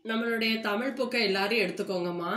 நம்மளுடைய தமிழ் புக்கை எல்லாரும் எடுத்துக்கோங்கம்மா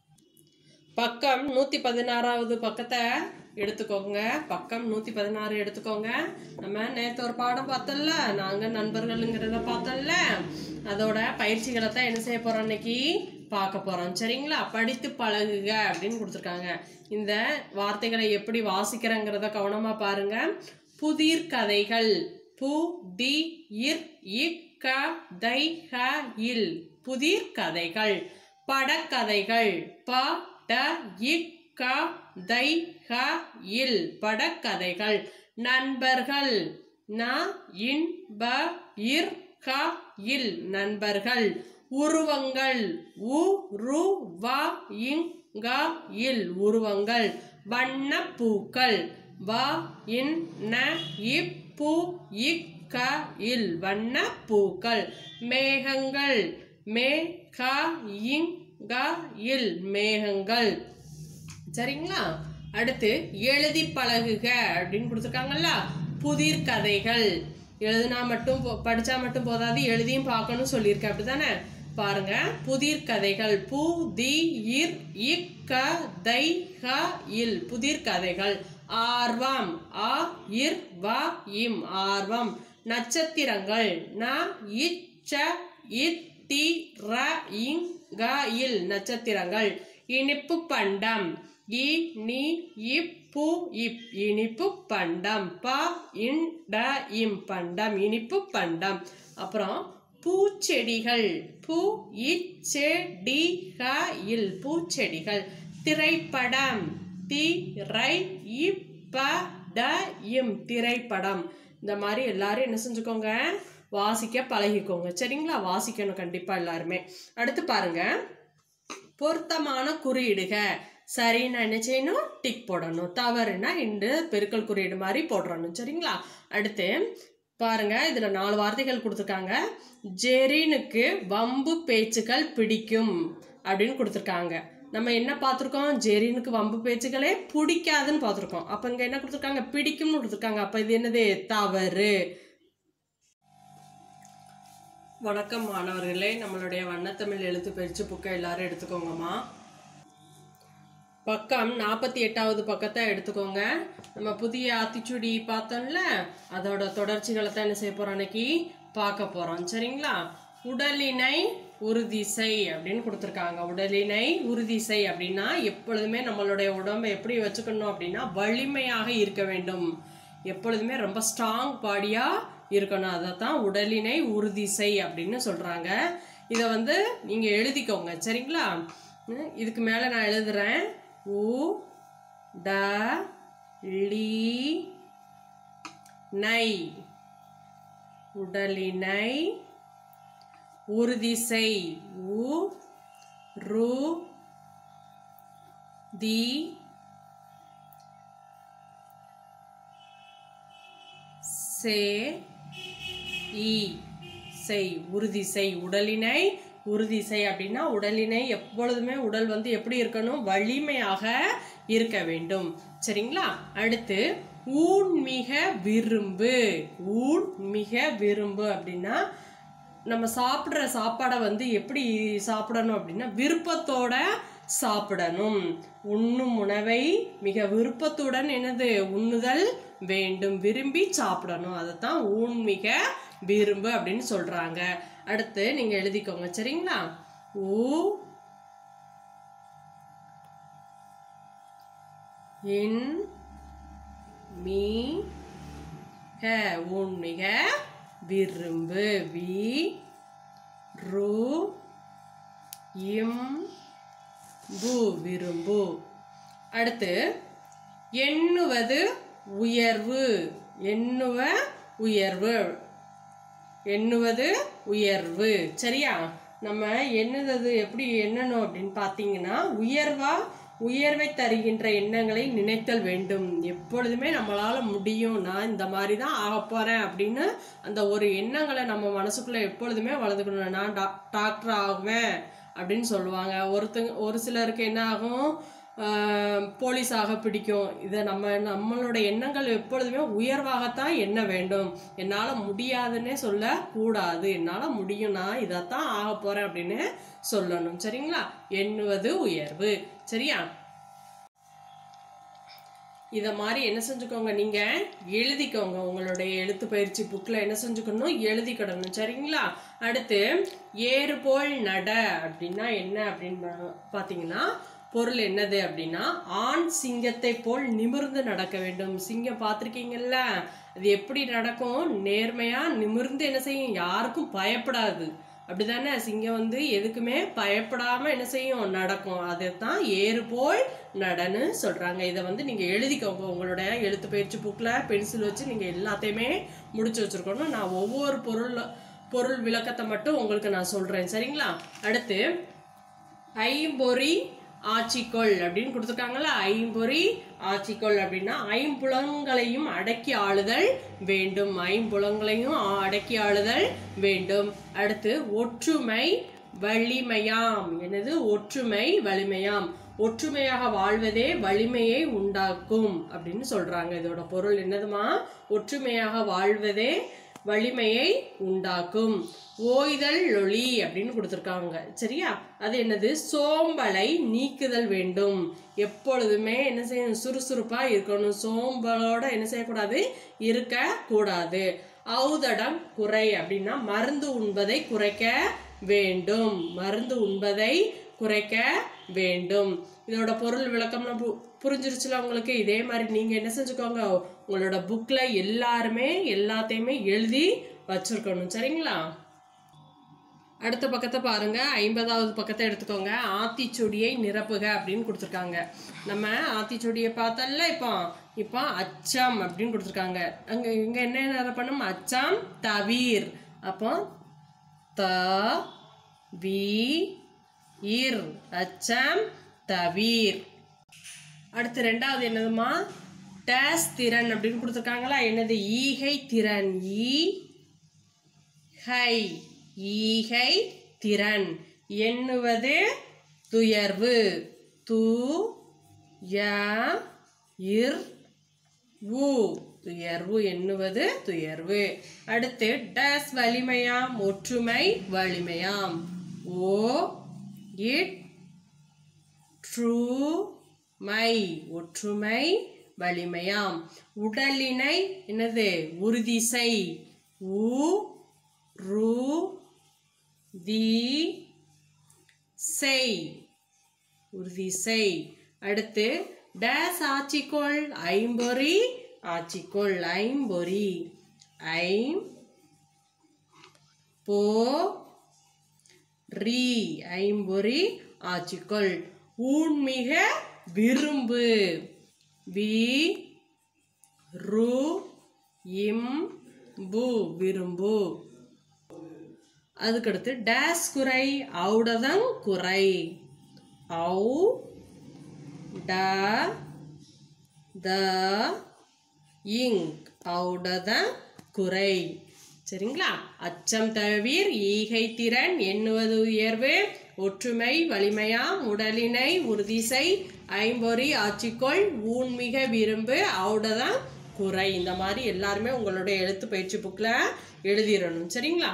பக்கம் நூற்றி பதினாறாவது பக்கத்தை எடுத்துக்கோங்க பக்கம் நூற்றி பதினாறு எடுத்துக்கோங்க நம்ம நேற்று ஒரு பாடம் பார்த்தோம்ல நாங்கள் நண்பர்களுங்கிறத பார்த்தோம்ல அதோட பயிற்சிகளை தான் என்ன செய்ய போகிறோம் இன்னைக்கு பார்க்க போகிறோம் சரிங்களா படித்து பழகுக அப்படின்னு கொடுத்துருக்காங்க இந்த வார்த்தைகளை எப்படி வாசிக்கிறேங்கிறத கவனமாக பாருங்க புதிர் கதைகள் பு தி இர் இக் க தை ஹ இல் புதிர் கதைகள் படக்கதைகள் ப ட இக் க தை ஹ இல் படக்கதைகள் நண்பர்கள் ந இன் ப இர் க இல் நண்பர்கள் உருவங்கள் உ ரு வ இங் க இல் உருவங்கள் வண்ணப்பூக்கள் வ இன் ந இப் பூ இக் க இல் வண்ணப்பூக்கள் மேகங்கள் மே க இங் க இல் மேகங்கள் சரிங்களா அடுத்து எழுதி பழகுக அப்படின்னு கொடுத்துருக்காங்கல்ல புதிர் கதைகள் எழுதுனா மட்டும் போ- படிச்சா மட்டும் போதாது எழுதியும் பார்க்கணும் சொல்லியிருக்கேன் அப்படிதானே பாருங்க புதிர் கதைகள் பு தி இர் இக் க தை ஹ இல் புதிர் கதைகள் ஆர்வம் ஆ இர் வ இம் ஆர்வம் நட்சத்திரங்கள் ந இச்ச இத் தி ர இங் க இல் நட்சத்திரங்கள் இனிப்பு பண்டம் இ நி இப் பு இப் இனிப்பு பண்டம் ப இன் ட இம் பண்டம் இனிப்பு பண்டம் அப்புறம் பூச்செடிகள் பூ இச்செ டி ஹ இல் பூச்செடிகள் திரைப்படம் தி ரை இப்ப ட இம் திரைப்படம் இந்த மாதிரி எல்லாரும் என்ன செஞ்சுக்கோங்க வாசிக்க பழகிக்கோங்க சரிங்களா வாசிக்கணும் கண்டிப்பா எல்லாருமே அடுத்து பாருங்க பொருத்தமான குறியீடுக சரின்னா என்ன செய்யணும் டிக் போடணும் தவறுனா இந்த பெருக்கல் குறியீடு மாதிரி போடணும் சரிங்களா அடுத்து பாருங்க இதுல நாலு வார்த்தைகள் கொடுத்துருக்காங்க ஜெரினுக்கு வம்பு பேச்சுக்கள் பிடிக்கும் அப்படின்னு கொடுத்துருக்காங்க நம்ம என்ன பார்த்துருக்கோம் ஜெரினுக்கு வம்பு பேச்சுகளே பிடிக்காதுன்னு பார்த்துருக்கோம் அப்போ இங்கே என்ன கொடுத்துருக்காங்க பிடிக்கும்னு கொடுத்துருக்காங்க அப்போ இது என்னது தவறு வணக்கம் மாணவர்களே நம்மளுடைய வண்ணத்தமிழ் எழுத்து பயிற்சி புக்கை எல்லாரும் எடுத்துக்கோங்கம்மா பக்கம் நாற்பத்தி எட்டாவது பக்கத்தை எடுத்துக்கோங்க நம்ம புதிய ஆத்திச்சுடி பார்த்தோம்ல அதோட தொடர்ச்சிகளை தான் என்ன செய்ய போறோம் அன்னைக்கு பார்க்க போறோம் சரிங்களா உடலினை உறுதி செய் அப்படின்னு கொடுத்துருக்காங்க உடலினை உறுதி செய் அப்படின்னா எப்பொழுதுமே நம்மளுடைய உடம்பை எப்படி வச்சுக்கணும் அப்படின்னா வலிமையாக இருக்க வேண்டும் எப்பொழுதுமே ரொம்ப ஸ்ட்ராங் பாடியா இருக்கணும் அதை தான் உடலினை உறுதி செய் அப்படின்னு சொல்றாங்க இதை வந்து நீங்க எழுதிக்கோங்க சரிங்களா ம், இதுக்கு மேல நான் எழுதுறேன் உ ட லி நை உடலினை உறுதி செய் உ ரு தி சே இ செய் உறுதி செய் உடலினை உறுதி செய் அப்படின்னா உடலினை எப்பொழுதுமே உடல் வந்து எப்படி இருக்கணும் வலிமையாக இருக்க வேண்டும் சரிங்களா அடுத்து ஊன் மிக விரும்பு ஊன் மிக விரும்பு அப்படின்னா நம்ம சாப்பிட்ற சாப்பாடை வந்து எப்படி சாப்பிடணும் அப்படின்னா விருப்பத்தோட சாப்பிடணும் உண்ணும் உணவை மிக விருப்பத்துடன் என்னது உண்ணுதல் வேண்டும் விரும்பி சாப்பிடணும் அதைத்தான் ஊன் மிக விரும்பு அப்படின்னு சொல்றாங்க அடுத்து நீங்க எழுதிக்கோங்க சரிங்களா ஊ இன் மீ ஹ ஊன் மிக விரும்பு வி ரு இம் பு விரும்பு அடுத்து எண்ணுவது உயர்வு எண்ணுவ உயர்வு எண்ணுவது உயர்வு சரியா நம்ம எண்ணுவது எப்படி எண்ணணும் அப்படின்னு பார்த்தீங்கன்னா உயர்வா உயர்வை தருகின்ற எண்ணங்களை நினைத்தல் வேண்டும் எப்பொழுதுமே நம்மளால முடியும் நான் இந்த மாதிரி தான் ஆக போறேன் அப்படின்னு அந்த ஒரு எண்ணங்களை நம்ம மனசுக்குள்ள எப்பொழுதுமே வளர்த்துக்கணும் நான் டா டாக்டர் ஆகுவேன் அப்படின்னு சொல்லுவாங்க ஒருத்தங்க ஒரு சிலருக்கு என்ன ஆகும் போலீஸாக பிடிக்கும் இதை நம்ம நம்மளோட எண்ணங்கள் எப்பொழுதுமே உயர்வாகத்தான் எண்ண வேண்டும் என்னால் முடியாதுன்னே சொல்ல கூடாது என்னால் முடியும் நான் இதைத்தான் ஆக போகிறேன் அப்படின்னு சொல்லணும் சரிங்களா எண்ணுவது உயர்வு சரியா இத மாதிரி என்ன செஞ்சுக்கோங்க நீங்க எழுதிக்கோங்க உங்களுடைய எழுத்து பயிற்சி புக்ல என்ன செஞ்சுக்கணும் எழுதிக்கிடணும் சரிங்களா அடுத்து ஏறு போல் நட அப்படின்னா என்ன அப்படின்னு பா- பாத்தீங்கன்னா பொருள் என்னது அப்படின்னா ஆண் சிங்கத்தை போல் நிமிர்ந்து நடக்க வேண்டும் சிங்கம் பார்த்திருக்கீங்கல்ல அது எப்படி நடக்கும் நேர்மையா நிமிர்ந்து என்ன செய்யும் யாருக்கும் பயப்படாது அப்படிதானே சிங்கம் வந்து எதுக்குமே பயப்படாம என்ன செய்யும் நடக்கும் அதைத்தான் ஏறு போல் நடன்னு சொல்றாங்க இதை வந்து நீங்க எழுதிக்கோங்க உங்களோட எழுத்து பயிற்சி புக்ல பென்சில் வச்சு நீங்க எல்லாத்தையுமே முடிச்சு வச்சிருக்கணும் நான் ஒவ்வொரு பொருள் பொருள் விளக்கத்தை மட்டும் உங்களுக்கு நான் சொல்றேன் சரிங்களா அடுத்து ஐம்பொறி ஆட்சிக்கொள் அப்படின்னு கொடுத்துருக்காங்கல்ல ஐம்பொறி ஆட்சிக்கொள் அப்படின்னா ஐம்புலங்களையும் அடக்கி ஆளுதல் வேண்டும் ஐம்புலங்களையும் ஆ- அடக்கி ஆளுதல் வேண்டும் அடுத்து ஒற்றுமை வலிமையாம் என்னது ஒற்றுமை வலிமையாம் ஒற்றுமையாக வாழ்வதே வலிமையை உண்டாக்கும் அப்படின்னு சொல்றாங்க இதோட பொருள் என்னதுமா ஒற்றுமையாக வாழ்வதே வலிமையை உண்டாக்கும் ஓய்தல் ஒளி அப்படின்னு கொடுத்துருக்காங்க சரியா அது என்னது சோம்பலை நீக்குதல் வேண்டும் எப்பொழுதுமே என்ன செய்யணும் சுறுசுறுப்பா இருக்கணும் சோம்பலோட என்ன செய்யக்கூடாது இருக்க கூடாது ஔதடம் குறை அப்படின்னா மருந்து உண்பதை குறைக்க வேண்டும் மருந்து உண்பதை குறைக்க வேண்டும் இதோட பொருள் விளக்கம்லாம் பு- புரிஞ்சிருச்சுல உங்களுக்கு இதே மாதிரி நீங்க என்ன செஞ்சுக்கோங்க உங்களோட புக்ல எல்லாருமே எல்லாத்தையுமே எழுதி வச்சிருக்கணும் சரிங்களா அடுத்த பக்கத்தை பாருங்க ஐம்பதாவது பக்கத்தை எடுத்துக்கோங்க ஆத்திச்சூடியை நிரப்புக அப்படின்னு கொடுத்துருக்காங்க நம்ம ஆத்திச்சூடியை பார்த்தோம்ல இப்போ இப்போ அச்சம் அப்படின்னு கொடுத்துருக்காங்க அங்க இங்க என்ன நிரப்பணும் அச்சம் தவிர் அப்போ த வி இர் அச்சம் தவிர் அடுத்து ரெண்டாவது என்னதுமா டேஸ் திறன் அப்படின்னு கொடுத்துருக்காங்களா என்னது ஈகை திறன் ஈ ஹை ஈகை திறன் எண்ணுவது துயர்வு து ய இர் உ துயர்வு எண்ணுவது துயர்வு அடுத்து டஸ் வலிமையாம் ஒற்றுமை வலிமையாம் ஓ இட் ட்ரூ மை ஒற்றுமை வலிமையாம் உடலினை என்னது உறுதி செய் உ ரு தி செய் உறுதி செய் அடுத்து டேஸ் ஆட்சிக்கொள் ஐம்பொறி ஆட்சிக்கொள் ஐம்பொறி ஐம் போ ரீ ஐம்பொறி ஆட்சிக்கொள் ஊன்மிக விரும்பு வி ரு இம் பு விரும்பு அதுக்கடுத்து டேஸ் குறை ஔடதங் குறை ஔ ட த இங் ஔடத குறை சரிங்களா அச்சம் தவிர் ஈகை திறன் எண்ணுவது உயர்வு ஒற்றுமை வலிமையாம் உடலினை உறுதிசை ஐம்பொறி ஆட்சிக்கொள் ஊன்மிக விரும்பு ஔடதான் குறை இந்த மாதிரி எல்லாருமே உங்களுடைய எழுத்து பயிற்சி புக்கில் எழுதிடணும் சரிங்களா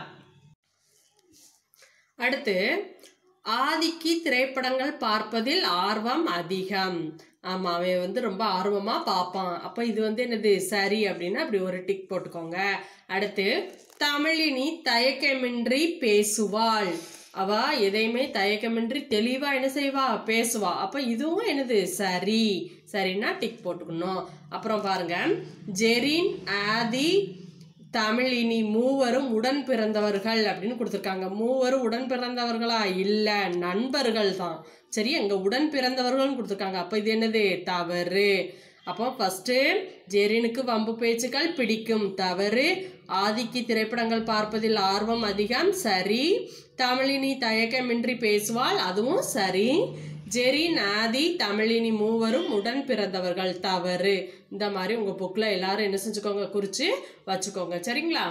அடுத்து ஆதிக்கு திரைப்படங்கள் பார்ப்பதில் ஆர்வம் அதிகம் ஆமா அவன் வந்து ரொம்ப ஆர்வமா பார்ப்பான் அப்ப இது வந்து என்னது சரி அப்படின்னா அப்படி ஒரு டிக் போட்டுக்கோங்க அடுத்து தமிழினி தயக்கமின்றி பேசுவாள் அவ எதையுமே தயக்கமின்றி தெளிவா என்ன செய்வா பேசுவா அப்ப இதுவும் என்னது சரி சரின்னா டிக் போட்டுக்கணும் அப்புறம் பாருங்க ஜெரின் ஆதி தமிழினி மூவரும் உடன் பிறந்தவர்கள் அப்படின்னு கொடுத்துருக்காங்க மூவரும் உடன் பிறந்தவர்களா இல்ல நண்பர்கள் தான் சரி அங்க உடன் பிறந்தவர்கள்னு கொடுத்துருக்காங்க அப்ப இது என்னது தவறு அப்போ ஃபர்ஸ்ட் ஜெரினுக்கு வம்பு பேச்சுக்கள் பிடிக்கும் தவறு ஆதிக்கு திரைப்படங்கள் பார்ப்பதில் ஆர்வம் அதிகம் சரி தமிழினி தயக்கமின்றி பேசுவாள் அதுவும் சரி ஜெரின் ஆதி தமிழினி மூவரும் உடன் பிறந்தவர்கள் தவறு இந்த மாதிரி உங்க புக்ல எல்லாரும் என்ன செஞ்சுக்கோங்க குறிச்சு வச்சுக்கோங்க சரிங்களா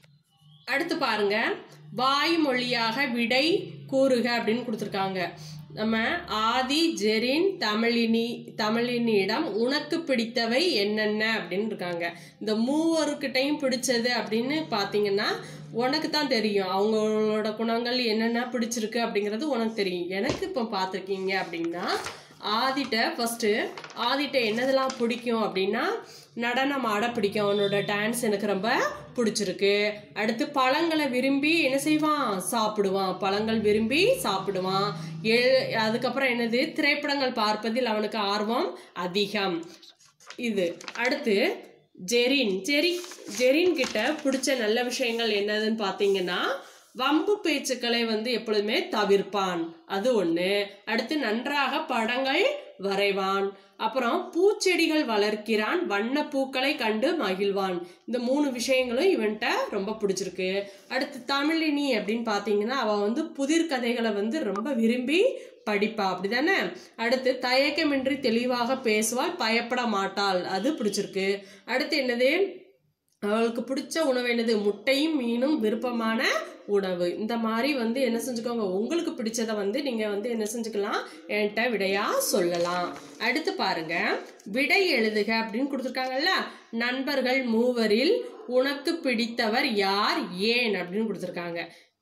அடுத்து பாருங்க வாய்மொழியாக விடை கூறுக அப்படின்னு கொடுத்துருக்காங்க நம்ம ஆதி ஜெரின் தமிழினி தமிழினியிடம் உனக்கு பிடித்தவை என்னென்ன அப்படின்னு இருக்காங்க இந்த மூவருக்கிட்டையும் பிடிச்சது அப்படின்னு பார்த்தீங்கன்னா உனக்கு தான் தெரியும் அவங்களோட குணங்கள் என்னென்ன பிடிச்சிருக்கு அப்படிங்கிறது உனக்கு தெரியும் எனக்கு இப்போ பார்த்துருக்கீங்க அப்படின்னா ஆதிட்ட ஃபஸ்ட்டு ஆதிட்ட என்னதெல்லாம் பிடிக்கும் அப்படின்னா நடனம் ஆட பிடிக்கும் அவனோட டான்ஸ் எனக்கு ரொம்ப பிடிச்சிருக்கு அடுத்து பழங்களை விரும்பி என்ன செய்வான் சாப்பிடுவான் பழங்கள் விரும்பி சாப்பிடுவான் ஏ அதுக்கப்புறம் என்னது திரைப்படங்கள் பார்ப்பதில் அவனுக்கு ஆர்வம் அதிகம் இது அடுத்து ஜெரின் ஜெரி ஜெரின் கிட்ட பிடிச்ச நல்ல விஷயங்கள் என்னதுன்னு பார்த்தீங்கன்னா வம்பு பேச்சுக்களை வந்து எப்பொழுதுமே தவிர்ப்பான் அது ஒன்று அடுத்து நன்றாக படங்கள் வரைவான் அப்புறம் பூச்செடிகள் வளர்க்கிறான் வண்ண பூக்களை கண்டு மகிழ்வான் இந்த மூணு விஷயங்களும் இவன்கிட்ட ரொம்ப பிடிச்சிருக்கு அடுத்து தமிழினி அப்படின்னு பார்த்தீங்கன்னா அவள் வந்து புதிர் கதைகளை வந்து ரொம்ப விரும்பி படிப்பா அப்படிதானே அடுத்து தயக்கமின்றி தெளிவாக பேசுவாள் பயப்பட மாட்டாள் அது பிடிச்சிருக்கு அடுத்து என்னது அவளுக்கு பிடிச்ச உணவு என்னது முட்டையும் மீனும் விருப்பமான உணவு இந்த மாதிரி வந்து என்ன செஞ்சுக்கோங்க உங்களுக்கு பிடிச்சதை வந்து நீங்கள் வந்து என்ன செஞ்சுக்கலாம் என்கிட்ட விடையா சொல்லலாம் அடுத்து பாருங்க விடை எழுதுக அப்படின்னு கொடுத்துருக்காங்கல்ல நண்பர்கள் மூவரில் உனக்கு பிடித்தவர் யார் ஏன் அப்படின்னு கொடுத்துருக்காங்க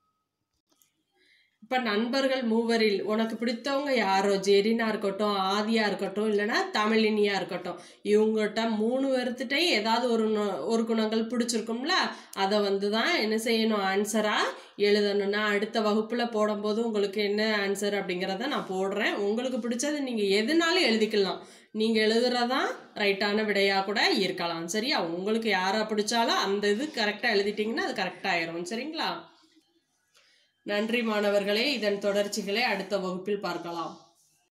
இப்போ நண்பர்கள் மூவரில் உனக்கு பிடித்தவங்க யாரோ ஜெரினா இருக்கட்டும் ஆதியா இருக்கட்டும் இல்லைன்னா தமிழினியா இருக்கட்டும் இவங்ககிட்ட மூணு பேர்த்துட்டையும் ஏதாவது ஒரு நு- ஒரு குணங்கள் பிடிச்சிருக்கும்ல அதை வந்து தான் என்ன செய்யணும் ஆன்சராக எழுதணும் நான் அடுத்த வகுப்பில் போடும்போது உங்களுக்கு என்ன ஆன்சர் அப்படிங்கிறத நான் போடுறேன் உங்களுக்கு பிடிச்சது நீங்கள் எதுனாலும் எழுதிக்கலாம் நீங்கள் எழுதுறதான் ரைட்டான விடையாக கூட இருக்கலாம் சரியா உங்களுக்கு யாரை பிடிச்சாலும் அந்த இது கரெக்டாக எழுதிட்டிங்கன்னா அது கரெக்டாக ஆயிரும் சரிங்களா நன்றி மாணவர்களே இதன் தொடர்ச்சிகளை அடுத்த வகுப்பில் பார்க்கலாம்